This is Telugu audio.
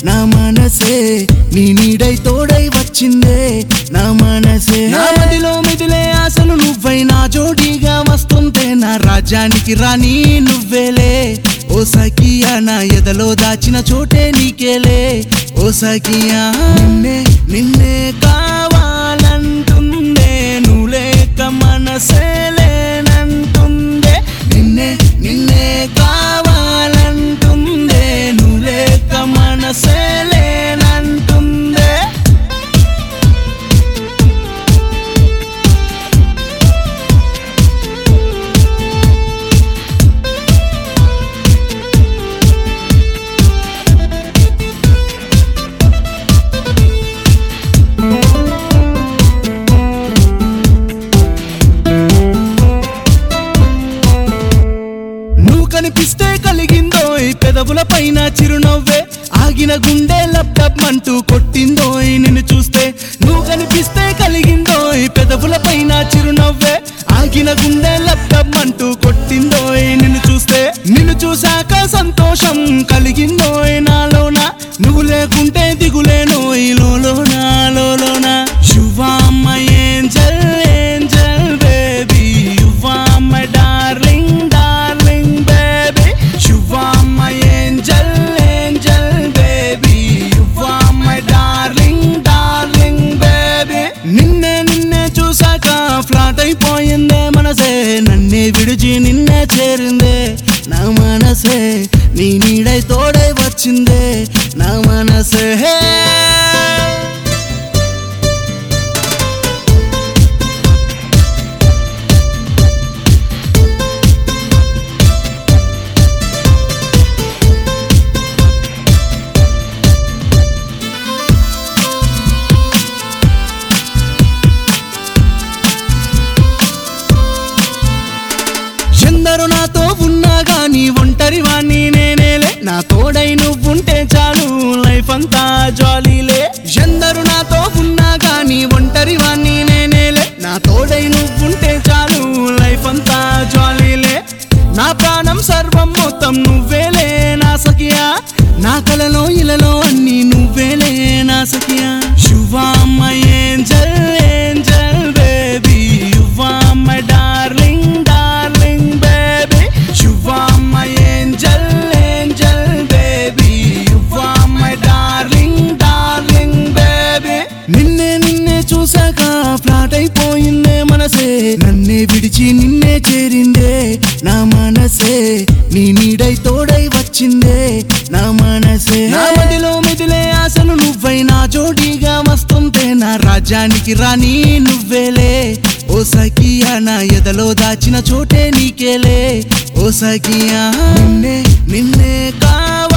నా మనసే నీ నీడై తోడై వచ్చిందే నా మనసే నా మదిలో మిదిలే ఆశలు నువ్వై నా జోడీగా వస్తుంటే నా రాజ్యానికి రాని నువ్వేలే ఓ సఖియా నా ఎదలో దాచిన చోటే నీకేలే ఓ సఖియా నిన్నే నిన్నే కావాలంటుందే నువ్వు లేక మనసే లేనంటుందే నిన్నే నిన్నే కావాలంటుందే నువ్వు లేక మనసే లేనంటుందే నువ్వు కనిపిస్తే కలిగిందో ఈ పెదవుల పైన చిరునవ్వే ఆగిన గుండె లబ్డబ్మంటూ కొట్టిందో ఈ నిన్ను చూస్తే నువ్వు కనిపిస్తే కలిగిందో ఈ పెదవుల పైన చిరునవ్వే ఆగిన గుండె లబ్డబ్మంటూ కొట్టిందో ఈ నిన్ను చూస్తే నిన్ను చూశాక సంతోషం కలిగిందో ఈ నాలోన నువ్వు లేకుంటే దిగులేను ఈ లోలోన లోలోన శుభామ్మ ఏంజల్ ఏంజల్ బేబీ యువామ్మ డార్లింగ్ డార్లింగ్ బేబీ శుభామ్మ ఏంజల్ ఏంజల్ బేబీ యువామ్మ డార్లింగ్ డార్లింగ్ బేబీ నిన్నే నిన్నే చూసాక ఫ్లాట్ అయిపోయిందే మనసే నన్నే విడిచి నిన్నే చేరిందే నా మనసే నీ నీడై తోడై వచ్చిందే నా మనసే ఎందరు నాతో ఉన్నా గాని ఒంటరి వాణ్ణి నేనేలే నా తోడై నువ్వుంటే చాలు లైఫ్ అంతా జాలీలే ఎందరు నాతో ఉన్నా గాని ఒంటరి వాణ్ణి నేనేలే నా తోడై నువ్వుంటే చాలు లైఫ్ అంతా జాలీలే నా ప్రాణం సర్వం మొత్తం నువ్వేలే నా సఖియా నా కలలో ఇలలో అన్ని నువ్వేలే నా సఖియా శుభామ్మ ఏంజల్ ఏంజల్ బేబీ యువామ్మ డార్లింగ్ డార్లింగ్ బేబీ శుభామ్మ ఏంజల్ ఏంజల్ బేబీ యువామ్మ డార్లింగ్ డార్లింగ్ బేబీ నిన్నే నిన్నే చూసాక ఫ్లాట్ అయిపోయిందే మనసే నన్నే విడిచి నిన్నే చేరిందే నా మనసే నీ నీడై తోడై వచ్చిందే నా మనసే నా మదిలో మిదిలే ఆశలు నువ్వై నా జోడీగా వస్తుంటే నా రాజ్యానికి రాని నువ్వేలే ఓ సఖియా నా ఎదలో దాచిన చోటే నీకేలే ఓ సఖియా నిన్నే నిన్నే కావ